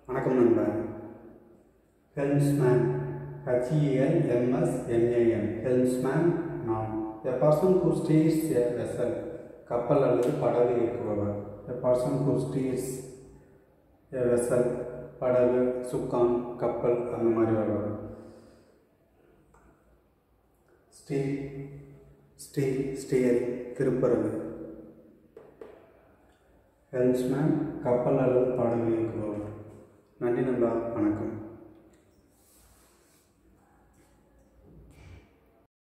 வணக்கம் நண்பா helmsman H E L M S M A M helmsman நாம் a person who steers a vessel கப்பல் அல்லது படகு இயக்குபவர் a person who steers a vessel படகு சுக்கான் கப்பல் அந்த மாதிரி வருவார் ஸ்டீ ஸ்டீ ஸ்டீயர் திருப்புறது ஹெல்ம்ஸ்மேன் கப்பல் அல்லது படகு இயக்குபவர் நன்றி நண்பா வணக்கம்